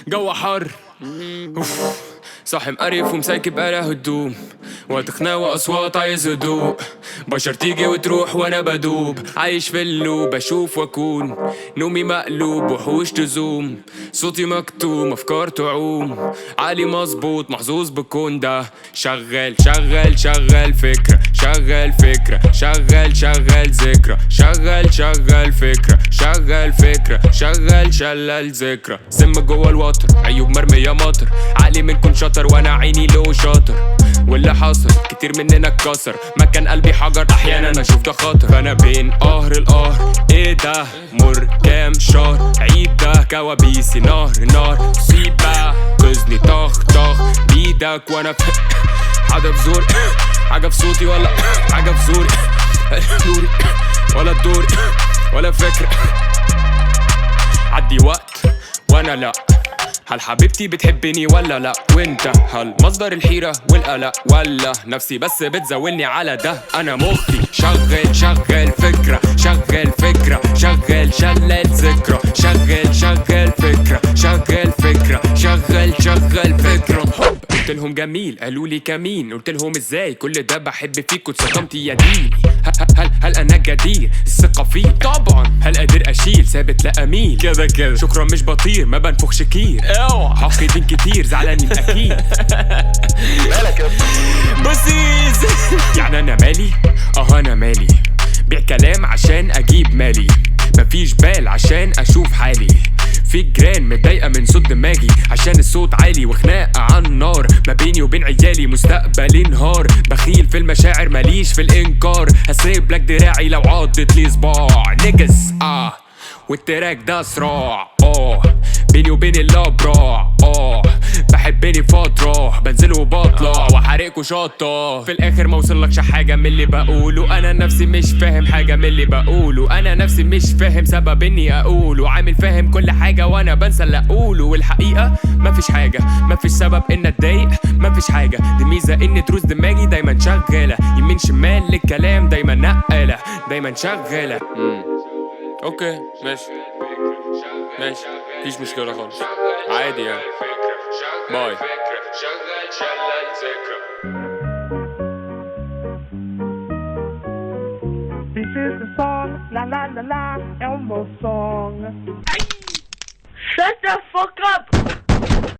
جو حر أوف. صاحي مقرف ومساكب على هدوم وتخناق واصوات عايز هدوء بشر تيجي وتروح وانا بدوب عايش في اللوب اشوف واكون نومي مقلوب وحوش تزوم صوتي مكتوم افكار تعوم عقلي مظبوط محظوظ بكون ده شغال شغال شغال فكرة شغال فكرة شغال شغال ذكرى شغال شغال فكرة شغال فكرة شغال شلال ذكرى سم جوه الوتر عيوب مرمية مطر عقلي منكم شاطر وانا عيني له شاطر واللي حصل كتير مننا اتكسر مكان قلبي حجر احيانا اشوف ده خطر فانا بين قهر القهر ايه ده مر كام شهر عيد ده كوابيسي نهر نار سيبا قزني طخ طخ بيدك وانا في حاجة في زوري حاجة في صوتي ولا حاجة في زوري دوري ولا دوري ولا فكرة عدي وقت وانا لا هل حبيبتي بتحبني ولا لا وانت هل مصدر الحيرة والقلق ولا نفسي بس بتزاولني على ده انا مخي شغال شغال فكرة شغال فكرة شغال شلال ذكرى شغال شغال فكرة شغال فكرة شغال شغال فكرة حب قلت لهم جميل قالوا لي كمين قلت لهم ازاي كل ده بحب فيك واتصدمت يا دين ه- ه- هل هل انا جدير الثقة فيه طبعا هل قادر اشيل ثابت لا اميل كده كده شكرا مش بطير ما بنفخش كير اوعى حاقدين كتير زعلانين اكيد مالك يا اسطى بسيس يعني انا مالي اه انا مالي بيع كلام عشان اجيب مالي مفيش بال عشان اشوف حالي في جيران متضايقة من صوت دماغي عشان الصوت عالي وخناقة عن النار ما بيني وبين عيالي مستقبلي انهار بخيل في المشاعر ماليش في الانكار هسيب لك دراعي لو عضت لي صباع نجس اه والتراك ده صراع اه بيني وبين الابراع اه بحبني فترة بنزل وبطلع وحارقكوا شطة في الاخر ما وصلكش حاجة من اللي بقوله انا نفسي مش فاهم حاجة من اللي بقوله انا نفسي مش فاهم سبب اني اقوله عامل فاهم كل حاجة وانا بنسى اللي اقوله والحقيقة مفيش حاجة مفيش سبب ان اتضايق مفيش حاجة دي ميزة ان تروس دماغي دايما شغالة يمين شمال للكلام دايما نقالة دايما شغالة مم. اوكي ماشي ماشي مفيش مشكلة خالص عادي يعني باي This is the song, la la la la, Elmo song. Shut the fuck up!